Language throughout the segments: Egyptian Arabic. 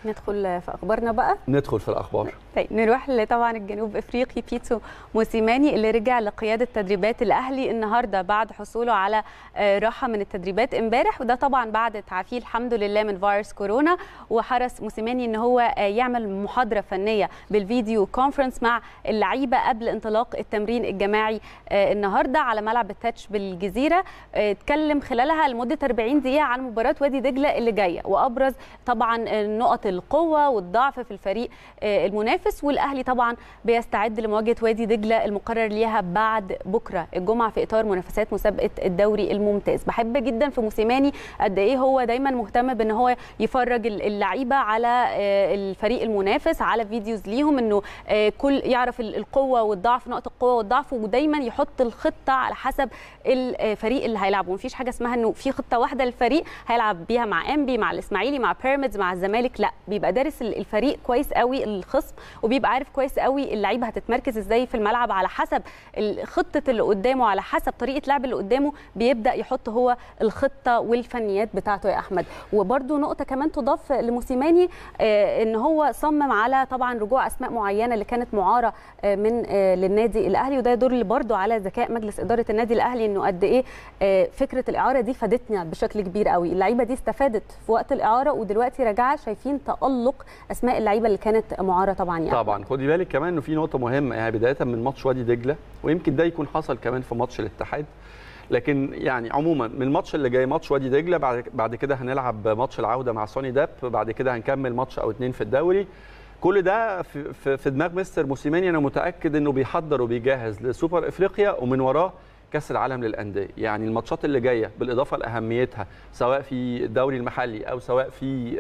ندخل في اخبارنا بقى ندخل في الاخبار طيب نروح طبعا الجنوب افريقي بيتسو موسيماني اللي رجع لقياده تدريبات الاهلي النهارده بعد حصوله على راحه من التدريبات امبارح وده طبعا بعد تعافيه الحمد لله من فيروس كورونا وحرص موسيماني ان هو يعمل محاضره فنيه بالفيديو كونفرنس مع اللعيبه قبل انطلاق التمرين الجماعي النهارده على ملعب التاتش بالجزيره اتكلم خلالها لمده 40 دقيقه عن مباراه وادي دجله اللي جايه وابرز طبعا نقط القوه والضعف في الفريق المنافس والاهلي طبعا بيستعد لمواجهه وادي دجله المقرر ليها بعد بكره الجمعه في اطار منافسات مسابقه الدوري الممتاز بحب جدا في موسيماني قد ايه هو دايما مهتم بان هو يفرج اللعيبه على الفريق المنافس على فيديوز ليهم انه كل يعرف القوه والضعف نقط القوه والضعف ودايما يحط الخطه على حسب الفريق اللي هيلعبه مفيش حاجه اسمها انه في خطه واحده للفريق هيلعب بيها مع انبي مع الاسماعيلي مع بيراميدز مع الزمالك لا بيبقى دارس الفريق كويس قوي الخصم وبيبقى عارف كويس قوي اللعيبه هتتمركز ازاي في الملعب على حسب خطه اللي قدامه على حسب طريقه لعب اللي قدامه بيبدا يحط هو الخطه والفنيات بتاعته يا احمد وبرده نقطه كمان تضاف لموسيماني آه ان هو صمم على طبعا رجوع اسماء معينه اللي كانت معاره آه من آه للنادي الاهلي وده يدل برده على ذكاء مجلس اداره النادي الاهلي انه قد ايه فكره الاعاره دي فادتنا بشكل كبير قوي اللعيبه دي استفادت في وقت الاعاره ودلوقتي راجعه شايفين تالق اسماء اللعيبه اللي كانت معاره طبعا يعني طبعا خدي بالك كمان انه في نقطه مهمه يعني بدايه من ماتش وادي دجله ويمكن ده يكون حصل كمان في ماتش الاتحاد لكن يعني عموما من الماتش اللي جاي ماتش وادي دجله بعد بعد كده هنلعب ماتش العوده مع سوني داب بعد كده هنكمل ماتش او اتنين في الدوري كل ده في, في, في دماغ مستر موسيماني انا متاكد انه بيحضر وبيجهز لسوبر افريقيا ومن وراه كاس العالم للانديه يعني الماتشات اللي جايه بالاضافه لاهميتها سواء في الدوري المحلي او سواء في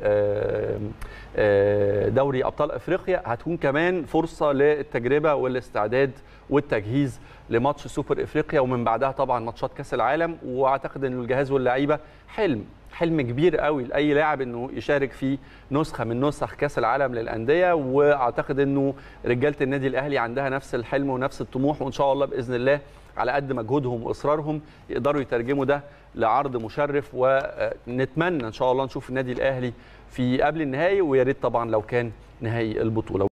دوري ابطال افريقيا هتكون كمان فرصه للتجربه والاستعداد والتجهيز لماتش سوبر افريقيا ومن بعدها طبعا ماتشات كاس العالم واعتقد ان الجهاز واللعيبه حلم حلم كبير قوي لاي لاعب انه يشارك في نسخه من نسخ كاس العالم للانديه واعتقد انه رجاله النادي الاهلي عندها نفس الحلم ونفس الطموح وان شاء الله باذن الله على قد مجهودهم واصرارهم يقدروا يترجموا ده لعرض مشرف ونتمنى ان شاء الله نشوف النادي الاهلي في قبل النهائي ويا ريت طبعا لو كان نهائي البطوله